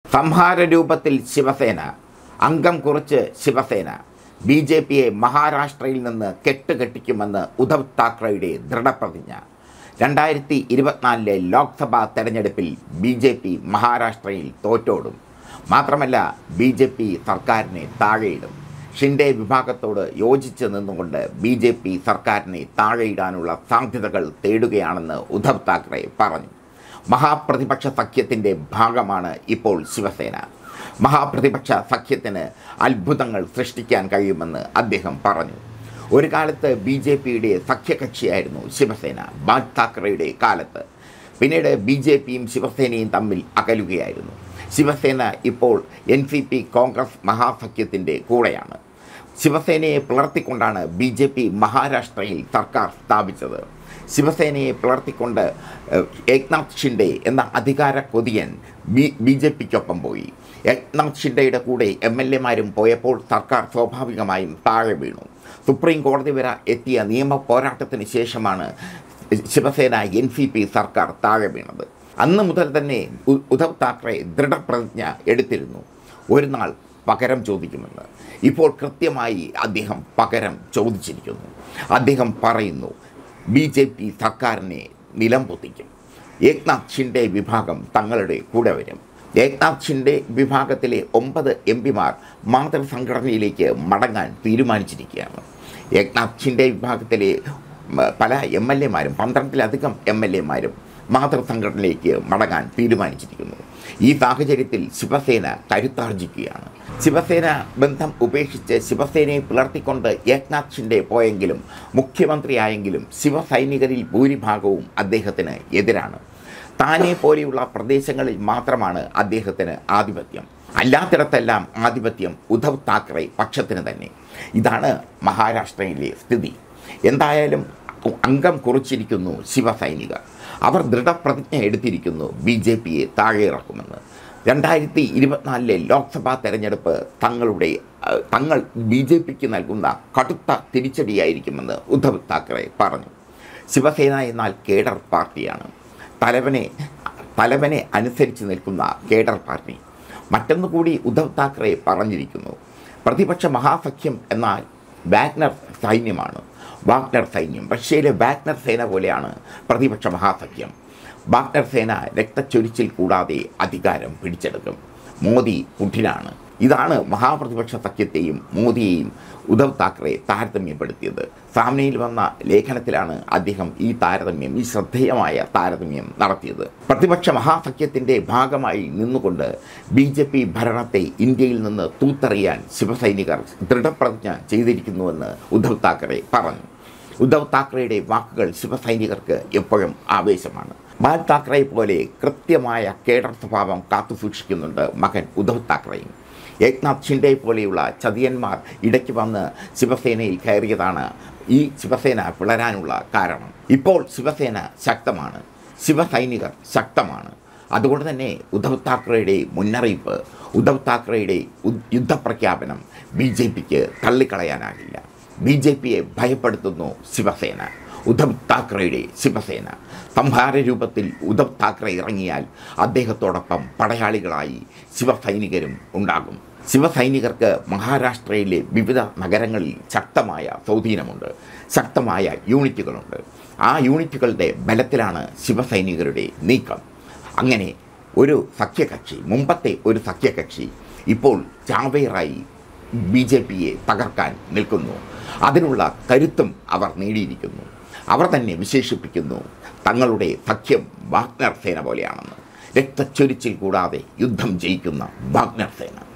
സംഹാര രൂപത്തിൽ ശിവസേന അംഗം കുറിച്ച് ശിവസേന ബി ജെ പിയെ മഹാരാഷ്ട്രയിൽ നിന്ന് കെട്ടുകെട്ടിക്കുമെന്ന് ഉദ്ധവ് താക്കറെയുടെ ദൃഢപ്രതിജ്ഞ രണ്ടായിരത്തി ഇരുപത്തിനാലിലെ ലോക്സഭാ തെരഞ്ഞെടുപ്പിൽ ബി ജെ പി മഹാരാഷ്ട്രയിൽ തോറ്റോടും മാത്രമല്ല ബി ജെ പി സർക്കാരിനെ താഴെയിടും ഷിൻഡെ വിഭാഗത്തോട് യോജിച്ച് നിന്നുകൊണ്ട് ബി ജെ പി സർക്കാരിനെ താഴെയിടാനുള്ള സാധ്യതകൾ തേടുകയാണെന്ന് ഉദ്ധവ് താക്കറെ പറഞ്ഞു മഹാപ്രതിപക്ഷ സഖ്യത്തിൻ്റെ ഭാഗമാണ് ഇപ്പോൾ ശിവസേന മഹാപ്രതിപക്ഷ സഖ്യത്തിന് അത്ഭുതങ്ങൾ സൃഷ്ടിക്കാൻ കഴിയുമെന്ന് അദ്ദേഹം പറഞ്ഞു ഒരു കാലത്ത് ബി ജെ പിയുടെ സഖ്യകക്ഷിയായിരുന്നു ശിവസേന ബാൽ താക്കറെയുടെ കാലത്ത് പിന്നീട് ബി ജെ പിയും ശിവസേനയും തമ്മിൽ അകലുകയായിരുന്നു ശിവസേന ഇപ്പോൾ എൻ സി പി കോൺഗ്രസ് മഹാസഖ്യത്തിൻ്റെ കൂടെയാണ് ശിവസേനയെ പിളർത്തിക്കൊണ്ടാണ് ബി ജെ പി മഹാരാഷ്ട്രയിൽ സർക്കാർ സ്ഥാപിച്ചത് ശിവസേനയെ പിളർത്തിക്കൊണ്ട് ഏഹ്, ഏക്നാഥ് ഷിൻഡെ എന്ന അധികാര കൊതിയൻ ബി ബി ജെ പിക്കൊപ്പം പോയി ഏക്നാഥ് ഷിൻഡെയുടെ കൂടെ എം എൽ എമാരും പോയപ്പോൾ സർക്കാർ സ്വാഭാവികമായും താഴെ വീണു സുപ്രീം കോടതി വരെ എത്തിയ നിയമ പോരാട്ടത്തിന് ശേഷമാണ് ശിവസേന എൻ സി പി സർക്കാർ താഴെ വീണത് അന്ന് മുതൽ തന്നെ ഉ- ഉദ്ധവ് താക്കറെ ദൃഢപ്രതിജ്ഞ എടുത്തിരുന്നു ഒരു നാൾ പകരം ചോദിക്കുമെന്ന് ഇപ്പോൾ കൃത്യമായി അദ്ദേഹം പകരം ചോദിച്ചിരിക്കുന്നു അദ്ദേഹം പറയുന്നു ബി ജെ പി സർക്കാരിനെ നിലം പൊത്തിക്കും ഏക്നാഥ് ഷിൻഡെ വിഭാഗം തങ്ങളുടെ കൂടെ വരും ഏക്നാഥ് ഷിൻഡെ വിഭാഗത്തിലെ ഒമ്പത് എം പിമാർ മാതൃസംഘടനയിലേക്ക് മടങ്ങാൻ തീരുമാനിച്ചിരിക്കുകയാണ് ഏക്നാഥ് ഷിൻഡെ വിഭാഗത്തിലെ മ, പല എം എൽ എമാരും പന്ത്രണ്ടിലധികം എം എൽ എമാരും മാതൃസംഘടനയിലേക്ക് മടങ്ങാൻ തീരുമാനിച്ചിരിക്കുന്നു ഈ സാഹചര്യത്തിൽ ശിവസേന കരുത്താർജിക്കുകയാണ് ശിവസേന ബന്ധം ഉപേക്ഷിച്ച് ശിവസേനയെ പിളർത്തിക്കൊണ്ട് ഏക്നാഥ് ഷിൻഡെ പോയെങ്കിലും മുഖ്യമന്ത്രിയായെങ്കിലും ശിവസൈനികരിൽ ഭൂരിഭാഗവും അദ്ദേഹത്തിന് എതിരാണ് താനെ പോലെയുള്ള പ്രദേശങ്ങളിൽ മാത്രമാണ് അദ്ദേഹത്തിന് ആധിപത്യം അല്ലാത്തിടത്തെല്ലാം ആധിപത്യം ഉദ്ധവ് താക്കറെ പക്ഷത്തിന് തന്നെ ഇതാണ് മഹാരാഷ്ട്രയിലെ സ്ഥിതി എന്തായാലും അംഗം കുറിച്ചിരിക്കുന്നു ശിവസൈനികർ അവർ ദൃഢപ്രതിജ്ഞ എടുത്തിരിക്കുന്നു ബി ജെ പിയെ താഴെ ഇറക്കുമെന്ന് രണ്ടായിരത്തി ഇരുപത്തിനാലിലെ ലോക്സഭാ തെരഞ്ഞെടുപ്പ് തങ്ങളുടെ അഹ്, തങ്ങൾ ബി ജെ പിക്ക് നൽകുന്ന കടുത്ത തിരിച്ചടിയായിരിക്കുമെന്ന് ഉദ്ധവ് താക്കറെ പറഞ്ഞു ശിവസേന എന്നാൽ കേഡർ പാർട്ടിയാണ് തലവനെ തലവനെ അനുസരിച്ച് നിൽക്കുന്ന കേഡർ പാർട്ടി മറ്റൊന്നു കൂടി ഉദ്ധവ് താക്കറെ പറഞ്ഞിരിക്കുന്നു പ്രതിപക്ഷ മഹാസഖ്യം എന്നാൽ വാഗ്നർ സൈന്യമാണ് വാഗ്നർ സൈന്യം റഷ്യയിലെ വാഗ്നർ സേന പോലെയാണ് പ്രതിപക്ഷ മഹാസഖ്യം വാഗ്നർ സേന രക്തച്ചൊരിച്ചിൽ കൂടാതെ അധികാരം പിടിച്ചെടുക്കും മോദി പുടിനാണ് ഇതാണ് മഹാപ്രതിപക്ഷ സഖ്യത്തെയും മോദിയെയും ഉദ്ധവ് താക്കറെ താരതമ്യപ്പെടുത്തിയത് സാമ്നയിൽ വന്ന ലേഖനത്തിലാണ് അദ്ദേഹം ഈ താരതമ്യം ഈ ശ്രദ്ധേയമായ താരതമ്യം നടത്തിയത് പ്രതിപക്ഷ മഹാസഖ്യത്തിൻ്റെ ഭാഗമായി നിന്നുകൊണ്ട് ബി ജെ പി ഭരണത്തെ ഇന്ത്യയിൽ നിന്ന് തൂത്തെറിയാൻ ശിവസൈനികർ ദൃഢപ്രതിജ്ഞ ചെയ്തിരിക്കുന്നുവെന്ന് ഉദ്ധവ് താക്കറെ പറഞ്ഞു ഉദ്ധവ് താക്കറെയുടെ വാക്കുകൾ ശിവസൈനികർക്ക് എപ്പോഴും ആവേശമാണ് ബാൽ താക്കറെ പോലെ കൃത്യമായ കേഡർ സ്വഭാവം കാത്തുസൂക്ഷിക്കുന്നുണ്ട് മകൻ ഉദ്ധവ് താക്കറെയും ഏക്നാഥ് ഷിൻഡെ പോലെയുള്ള ചതിയന്മാർ ഇടയ്ക്ക് വന്ന് ശിവസേനയിൽ കയറിയതാണ് ഈ ശിവസേന പിളരാനുള്ള കാരണം ഇപ്പോൾ ശിവസേന ശക്തമാണ് ശിവസൈനികർ ശക്തമാണ് അതുകൊണ്ട് തന്നെ ഉദ്ധവ് താക്കറെയുടെ മുന്നറിയിപ്പ് ഉദ്ധവ് താക്കറെയുടെ ഉ- യുദ്ധപ്രഖ്യാപനം ബി ജെ പിക്ക് തള്ളിക്കളയാനാകില്ല ബി ജെ പിയെ ഭയപ്പെടുത്തുന്നു ശിവസേന ഉദ്ധവ് താക്കറെയുടെ ശിവസേന സംഹാര രൂപത്തിൽ ഉദ്ധവ് താക്കറെ ഇറങ്ങിയാൽ അദ്ദേഹത്തോടൊപ്പം പടയാളികളായി ശിവസൈനികരും ഉണ്ടാകും ശിവസൈനികർക്ക് മഹാരാഷ്ട്രയിലെ വിവിധ നഗരങ്ങളിൽ ശക്തമായ സ്വാധീനമുണ്ട് ശക്തമായ യൂണിറ്റുകളുണ്ട് ആ യൂണിറ്റുകളുടെ ബലത്തിലാണ് ശിവസൈനികരുടെ നീക്കം അങ്ങനെ ഒരു സഖ്യകക്ഷി മുമ്പത്തെ ഒരു സഖ്യകക്ഷി ഇപ്പോൾ ചാവേറായി ബി ജെ പിയെ തകർക്കാൻ നിൽക്കുന്നു അതിനുള്ള കരുത്തും അവർ നേടിയിരിക്കുന്നു അവർ തന്നെ വിശേഷിപ്പിക്കുന്നു തങ്ങളുടെ സഖ്യം വാഗ്നർ സേന പോലെയാണെന്ന് രക്തച്ചൊരിച്ചിൽ കൂടാതെ യുദ്ധം ജയിക്കുന്ന വാഗ്നർ സേന